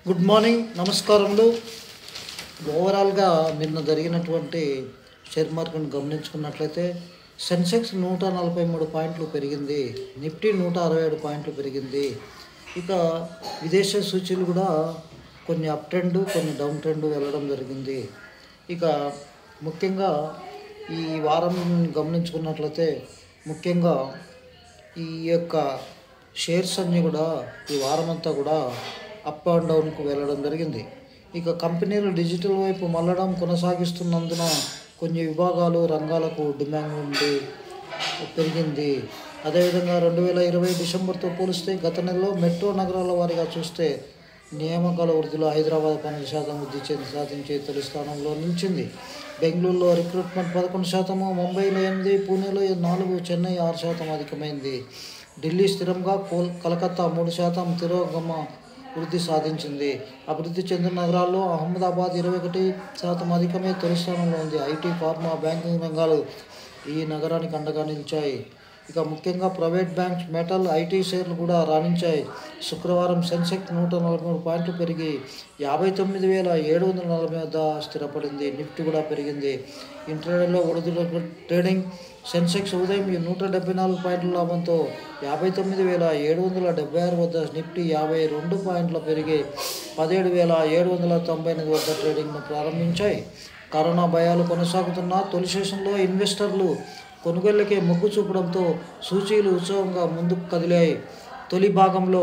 good morning నమస్కారములు ఓవరాల్గా నిన్న జరిగినటువంటి షేర్ మార్కెట్ గమనించుకున్నట్లయితే సెన్సెక్స్ నూట నలభై మూడు పాయింట్లు పెరిగింది నిఫ్టీ నూట అరవై ఏడు పాయింట్లు పెరిగింది ఇక విదేశీ సూచీలు కూడా కొన్ని అప్ ట్రెండ్ కొన్ని డౌన్ ట్రెండ్ వెళ్ళడం జరిగింది ఇక ముఖ్యంగా ఈ వారం గమనించుకున్నట్లయితే ముఖ్యంగా ఈ యొక్క షేర్స్ అన్నీ కూడా ఈ వారమంతా కూడా అప్ అండ్ డౌన్కు వెళ్ళడం జరిగింది ఇక కంపెనీలు డిజిటల్ వైపు మళ్ళడం కొనసాగిస్తున్నందున కొన్ని విభాగాలు రంగాలకు డిమాండ్ ఉండి పెరిగింది అదేవిధంగా రెండు వేల ఇరవై డిసెంబర్తో పోలిస్తే గత నెలలో మెట్రో నగరాల వారీగా చూస్తే నియామకాల వృద్ధిలో హైదరాబాద్ పన్నెండు శాతం వృద్ధి చెంది సాధించి తొలి స్థానంలో నిలిచింది బెంగళూరులో రిక్రూట్మెంట్ పదకొండు శాతము ముంబైలో ఎనిమిది పూణేలో నాలుగు చెన్నై ఆరు శాతం అధికమైంది ఢిల్లీ స్థిరంగా కోల్ కలకత్తా మూడు శాతం తిరోగమ వృద్ధి సాధించింది అభివృద్ధి చెందిన నగరాల్లో అహ్మదాబాద్ ఇరవై ఒకటి శాతం అధికమై తొలి స్థానంలో ఉంది ఐటీ ఫార్మా బ్యాంకింగ్ రంగాలు ఈ నగరానికి అండగా నిలిచాయి ఇక ముఖ్యంగా ప్రైవేట్ బ్యాంక్స్ మెటల్ ఐటీ షేర్లు కూడా రాణించాయి శుక్రవారం సెన్సెక్స్ నూట నలభై మూడు పాయింట్లు పెరిగి యాభై తొమ్మిది వేల ఏడు వందల నలభై వద్ద స్థిరపడింది నిఫ్టీ కూడా పెరిగింది ఇంటర్నెట్లో ఒడిదుడు ట్రేడింగ్ సెన్సెక్స్ ఉదయం ఈ నూట డెబ్బై నాలుగు పాయింట్ల లాభంతో యాభై తొమ్మిది వేల ఏడు వందల డెబ్బై ఆరు వద్ద నిఫ్టీ యాభై రెండు పాయింట్ల పెరిగి పదిహేడు వేల ఏడు వందల తొంభై ఎనిమిది వద్ద ట్రేడింగ్ను ప్రారంభించాయి కరోనా భయాలు కొనసాగుతున్న తొలి సెషన్లో ఇన్వెస్టర్లు కొనుగోళ్లకే మొగ్గు చూపడంతో సూచీలు ఉత్సవంగా ముందుకు కదిలాయి తొలి భాగంలో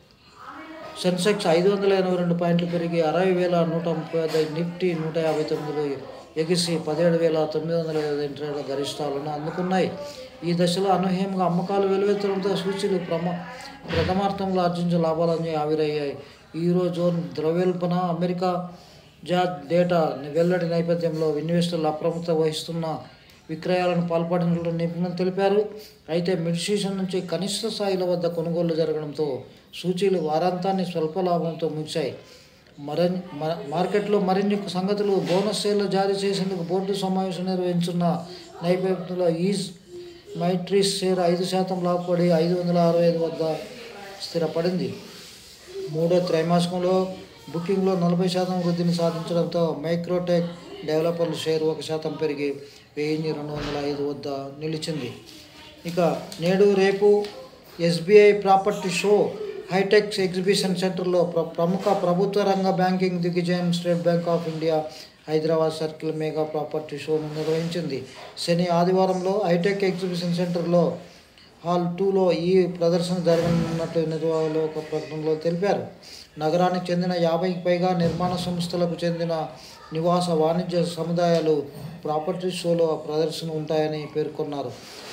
సెన్సెక్స్ ఐదు వందల ఎనభై రెండు పాయింట్లు పెరిగి అరవై వేల నూట ముప్పై వద్ద నిఫ్టీ నూట యాభై తొమ్మిదిలో ఎగిసి పదిహేడు వేల తొమ్మిది వందల ఇరవై ఇంటర్ల గరిష్టాలను అందుకున్నాయి ఈ దశలో అనూహ్యంగా అమ్మకాలు వెలువెత్తడంతో సూచీలు ప్రమ ప్రథమార్థంలో ఆర్జించే లాభాలన్నీ ఆవిరయ్యాయి ఈరోజు ద్రవ్యోల్బణ అమెరికా జాత్ డేటా వెల్లడి నేపథ్యంలో ఇన్వెస్టర్లు అప్రమత్త వహిస్తున్న విక్రయాలను పాల్పడినట్లు నిపుణులు తెలిపారు అయితే మిడ్ సీజన్ నుంచి కనిష్ట స్థాయిల వద్ద కొనుగోళ్లు జరగడంతో సూచీలు వారాంతాన్ని స్వల్ప లాభంతో ముగిశాయి మరిన్ని మ- మార్కెట్లో మరిన్ని సంగతులు బోనస్ సేర్లు జారీ చేసేందుకు బోర్డు సమావేశం నిర్వహించున్న నేపథ్యంలో ఈజ్ మైట్రీస్ షేర్ ఐదు శాతం లాభపడి ఐదు వందల అరవై ఐదు వద్ద స్థిరపడింది మూడో త్రైమాసికంలో బుకింగ్లో నలభై శాతం వృద్ధిని సాధించడంతో మైక్రోటెక్ డెవలపర్ల షేర్ ఒక శాతం పెరిగి వెయ్యి రెండు వందల ఐదు వద్ద నిలిచింది ఇక నేడు రేపు SBI property show Hitex exhibition సెంటర్లో ప్ర ప్రముఖ ప్రభుత్వ రంగ బ్యాంకింగ్ దిగ్విజయం State Bank of India Hyderabad circle mega property షోను నిర్వహించింది శని ఆదివారంలో హైటెక్ ఎగ్జిబిషన్ సెంటర్లో హాల్ టూలో ఈ ప్రదర్శన జరగనున్నట్లు నిర్వాహకులు ఒక ప్రకటనలో తెలిపారు నగరానికి చెందిన యాభైకి పైగా నిర్మాణ సంస్థలకు చెందిన నివాస వాణిజ్య సముదాయాలు ప్రాపర్టీ షోలో ప్రదర్శన ఉంటాయని పేర్కొన్నారు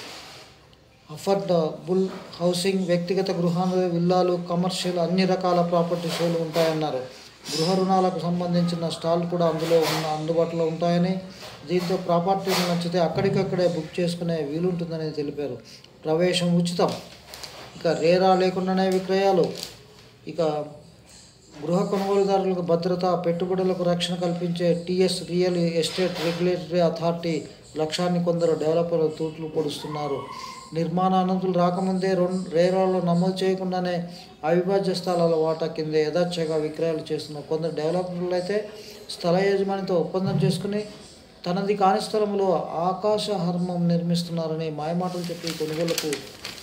అఫర్డబుల్ హౌసింగ్ వ్యక్తిగత గృహాలు విల్లాలు కమర్షియల్ అన్ని రకాల ప్రాపర్టీ షోలు ఉంటాయన్నారు గృహ రుణాలకు సంబంధించిన స్టాల్ కూడా అందులో ఉన్న అందుబాటులో ఉంటాయని దీంతో ప్రాపర్టీలు నచ్చితే అక్కడికక్కడే బుక్ చేసుకునే వీలుంటుందని తెలిపారు ప్రవేశం ఉచితం ఇక రేరా లేకుండానే విక్రయాలు ఇక గృహ కొనుగోలుదారులకు భద్రత పెట్టుబడులకు రక్షణ కల్పించే TS real estate regulatory authority లక్ష్యాన్ని కొందరు డెవలపర్లు తూట్లు పొడుస్తున్నారు నిర్మాణ అనుమతులు రాకముందే రెండు రేరాల్లో నమోదు చేయకుండానే అవిభాజ్య స్థలాల వాటా కింద యథాచ్ఛగా విక్రయాలు చేస్తున్న కొందరు డెవలపర్లు అయితే స్థల యజమానితో ఒప్పందం చేసుకుని తనది కాని స్థలంలో ఆకాశ హర్మం నిర్మిస్తున్నారని మాయమాటలు చెప్పి కొనుగోలుకు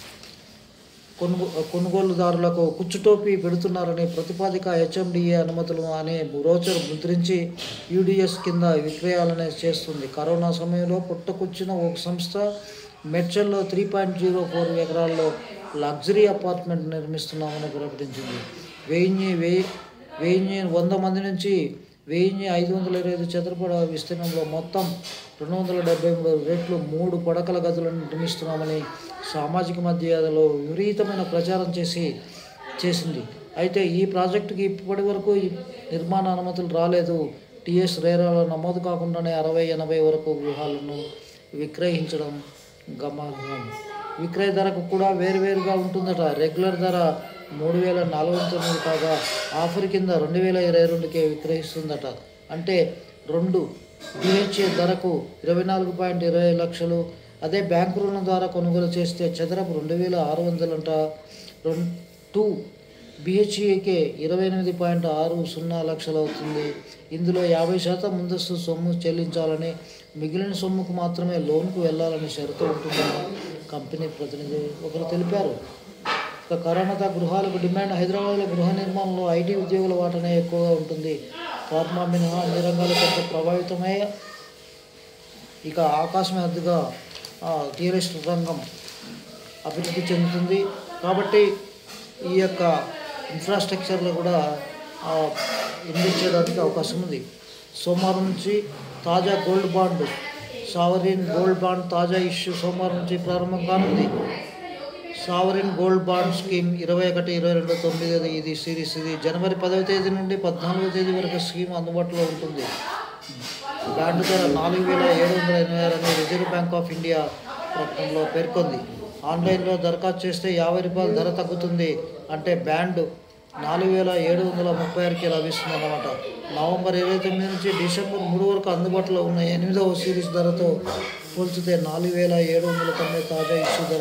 కొనుగో కొనుగోలుదారులకు కుచ్చుటోపీ పెడుతున్నారని ప్రతిపాదిక హెచ్ఎండిఏ అనుమతులు అనే బ్రోచర్ ముద్రించి యూడిఎస్ కింద విక్రయాలనే చేస్తుంది కరోనా సమయంలో పుట్టకొచ్చిన ఒక సంస్థ మెడ్చల్లో త్రీ పాయింట్ జీరో ఫోర్ ఎకరాల్లో లగ్జరీ అపార్ట్మెంట్ నిర్మిస్తున్నామని ప్రకటించింది వెయ్యి వెయ్యి వెయ్యి వంద మంది నుంచి వెయ్యి ఐదు వందల ఇరవై ఐదు చదరపడ విస్తీర్ణంలో మొత్తం రెండు వందల డెబ్బై మూడు రెట్లు మూడు పడకల గదులను నిర్మిస్తున్నామని సామాజిక మధ్యలో విపరీతమైన ప్రచారం చేసి చేసింది అయితే ఈ ప్రాజెక్టుకి ఇప్పటి వరకు ఈ నిర్మాణ అనుమతులు రాలేదు టీఎస్ రేరాలో నమోదు కాకుండానే అరవై ఎనభై వరకు గృహాలను విక్రయించడం గమనం విక్రయ ధరకు కూడా వేరువేరుగా ఉంటుందట రెగ్యులర్ ధర మూడు వేల నాలుగు వందల తొమ్మిది కాగా ఆఫర్ కింద రెండు వేల ఇరవై రెండుకే విక్రయిస్తుందట అంటే రెండు డిహెచ్ఏ ధరకు ఇరవై నాలుగు పాయింట్ ఇరవై లక్షలు అదే బ్యాంకు రుణం ద్వారా కొనుగోలు చేస్తే చదరపు రెండు వేల ఆరు వందలంట రెండు టూ బిహెచ్ఈకే ఇరవై ఎనిమిది పాయింట్ ఆరు సున్నా లక్షలు అవుతుంది ఇందులో యాభై శాతం ముందస్తు సొమ్ము చెల్లించాలని మిగిలిన సొమ్ముకు మాత్రమే లోన్కు వెళ్ళాలని షరతు ఉంటుందని కంపెనీ ప్రతినిధి ఒకరు తెలిపారు ఇక కరోనాతో గృహాలకు డిమాండ్ హైదరాబాద్లో గృహ నిర్మాణంలో ఐటీ ఉద్యోగుల వాటనే ఎక్కువగా ఉంటుంది ఫార్మా మినహా అన్ని రంగాలు కొంత ప్రభావితమై ఇక ఆకాశం హద్దుగా రియల్ ఎస్టేట్ రంగం అభివృద్ధి చెందుతుంది కాబట్టి ఈ యొక్క ఇన్ఫ్రాస్ట్రక్చర్లో కూడా ఆ, ఇన్వెస్ట్ చేయడానికి అవకాశం ఉంది సోమవారం నుంచి తాజా gold bond sovereign gold bond తాజా ఇష్యూ సోమవారం నుంచి ప్రారంభం కానుంది సావరిన్ గోల్డ్ బాండ్ స్కీమ్ ఇరవై ఒకటి ఇరవై రెండు తొమ్మిది ఇది సిరీస్ ఇది జనవరి పదవ తేదీ నుండి పద్నాలుగవ తేదీ వరకు స్కీమ్ అందుబాటులో ఉంటుంది బాండ్ ధర నాలుగు వేల ఏడు వందల ఎనభై ఆరు అని రిజర్వ్ బ్యాంక్ ఆఫ్ ఇండియా ప్రకటనలో పేర్కొంది ఆన్లైన్లో దరఖాస్తు చేస్తే యాభై రూపాయల ధర తగ్గుతుంది అంటే బ్యాండ్ నాలుగు వేల ఏడు వందల ముప్పై ఆరుకి లభిస్తుంది అన్నమాట నవంబర్ ఇరవై తొమ్మిది నుంచి డిసెంబర్ మూడు వరకు అందుబాటులో ఉన్న ఎనిమిదవ సిరీస్ ధరతో పోల్చితే నాలుగు వేల ఏడు వందల తొంభై తాజా ఇష్యూ ధర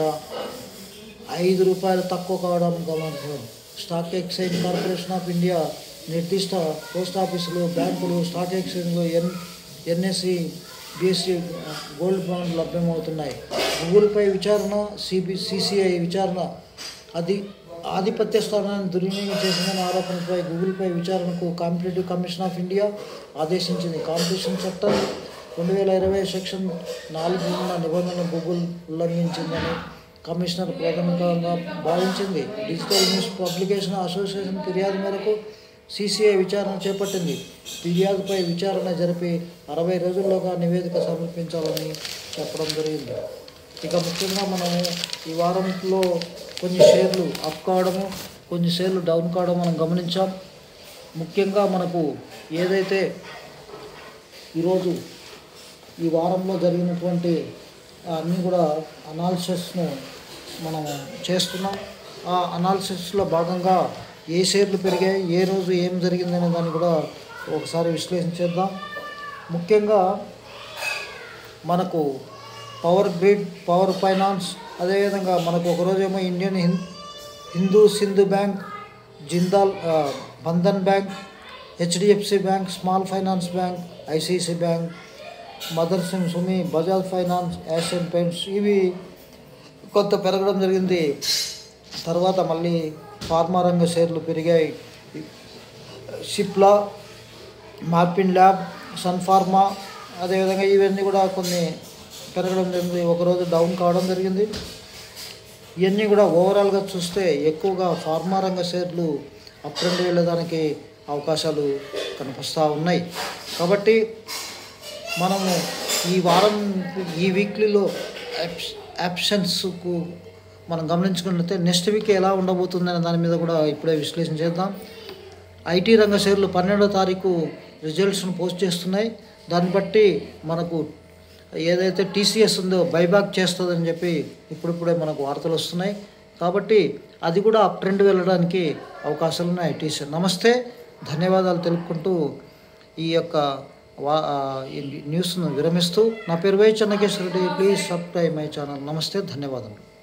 ఐదు రూపాయలు తక్కువ కావడం గమనించాం stock exchange corporation of India నిర్దిష్ట పోస్ట్ ఆఫీసులు బ్యాంకులు స్టాక్ ఎక్స్చేంజ్లు N NSC BSC gold bond లభ్యమవుతున్నాయి గూగుల్పై విచారణ సిబి సిసిఐ విచారణ అది ఆధిపత్య స్థానాన్ని దుర్వినియోగం చేసిందన్న ఆరోపణలపై గూగుల్పై విచారణకు కాంపిటేటివ్ కమిషన్ ఆఫ్ ఇండియా ఆదేశించింది కాంపిటీషన్ చట్టం రెండు వేల ఇరవై సెక్షన్ నాలుగు ఉన్న నిబంధనలు గూగుల్ ఉల్లంఘించిందని కమిషనర్ ప్రాథమికంగా భావించింది డిజిటల్ న్యూస్ పబ్లికేషన్ అసోసియేషన్ ఫిర్యాదు మేరకు సిసిఐ విచారణ చేపట్టింది ఫిర్యాదుపై విచారణ జరిపి అరవై రోజుల్లోగా నివేదిక సమర్పించాలని చెప్పడం జరిగింది ఇక ముఖ్యంగా మనము ఈ వారంలో కొన్ని షేర్లు అప్ కావడము కొన్ని షేర్లు డౌన్ కావడం మనం గమనించాం ముఖ్యంగా మనకు ఏదైతే ఈరోజు ఈ వారంలో జరిగినటువంటి అన్నీ కూడా అనాలిసిస్ను మనం చేస్తున్నాం ఆ అనాలిసిస్లో భాగంగా ఏ షేర్లు పెరిగాయి ఏ రోజు ఏం జరిగిందనే దాన్ని కూడా ఒకసారి విశ్లేషించేద్దాం ముఖ్యంగా మనకు పవర్ గ్రిడ్ పవర్ ఫైనాన్స్ అదేవిధంగా మనకు ఒకరోజేమో ఇండియన్ హిం హిందూ సింధు బ్యాంక్ జిందాల్ ఆ, Bandhan bank HDFC bank small finance bank ICIC bank Motherson Sumi Bajaj finance Asian paints ఇవి కొంత పెరగడం జరిగింది తర్వాత మళ్ళీ ఫార్మా రంగ షేర్లు పెరిగాయి షిప్లా మార్పిన్ ల్యాబ్ సన్ ఫార్మా అదేవిధంగా ఇవన్నీ కూడా కొన్ని పెరగడం జరిగింది ఒకరోజు డౌన్ కావడం జరిగింది ఇవన్నీ కూడా ఓవరాల్గా చూస్తే ఎక్కువగా ఫార్మా రంగ షేర్లు అప్ ట్రెండ్ వెళ్ళడానికి అవకాశాలు కనిపిస్తూ ఉన్నాయి కాబట్టి మనము ఈ వారం ఈ వీక్లీలో యాప్స్ యాప్షన్స్కు మనం గమనించుకున్నట్లయితే నెక్స్ట్ వీక్ ఎలా ఉండబోతుందనే దాని మీద కూడా ఇప్పుడే విశ్లేషణ చేద్దాం ఐటీ రంగ షేర్లు పన్నెండో తారీఖు రిజల్ట్స్ను పోస్ట్ చేస్తున్నాయి దాన్ని బట్టి మనకు ఏదైతే టీసీఎస్ ఉందో బైబ్యాక్ చేస్తుందని చెప్పి ఇప్పుడిప్పుడే మనకు వార్తలు వస్తున్నాయి కాబట్టి అది కూడా అప్ ట్రెండ్ వెళ్ళడానికి అవకాశాలు ఉన్నాయి టీసీఎస్ నమస్తే ధన్యవాదాలు తెలుపుకుంటూ ఈ యొక్క వా ఆ, ఈ న్యూస్ను విరమిస్తూ నా పేరు Y Chennakeshwara Reddy please subscribe my channel నమస్తే ధన్యవాదములు